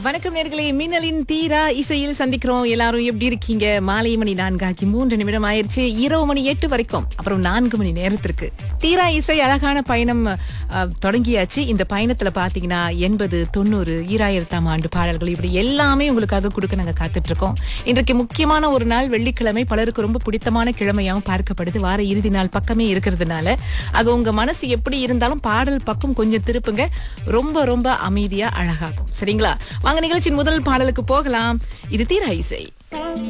வணக்கம் நேர்களே மின்னலின் தீரா இசையில் சந்திக்கிறோம் எல்லாரும் எப்படி இருக்கீங்க மாலை மணி நான்காக்கி மூன்று நிமிடம் ஆயிருச்சு இரவு மணி எட்டு வரைக்கும் அப்புறம் நான்கு மணி நேரத்திற்கு தீரா இசை அழகான பயணம் அஹ், தொடங்கியாச்சு இந்த பயணத்துல பாத்தீங்கன்னா எண்பது தொண்ணூறு ஈராயிரத்தாம் ஆண்டு பாடல்கள் இப்படி எல்லாமே உங்களுக்காக கொடுக்க நாங்க காத்துட்டு இருக்கோம் இன்றைக்கு முக்கியமான ஒரு நாள் வெள்ளிக்கிழமை பலருக்கு ரொம்ப பிடித்தமான கிழமையாவும் பார்க்கப்படுது வார இறுதி நாள் பக்கமே இருக்கிறதுனால அது உங்க மனசு எப்படி இருந்தாலும் பாடல் பக்கம் கொஞ்சம் திருப்புங்க ரொம்ப ரொம்ப அமைதியா அழகாகும் சரிங்களா வாங்க நிகழ்ச்சியின் முதல் பாடலுக்கு போகலாம் இது தீரா இசை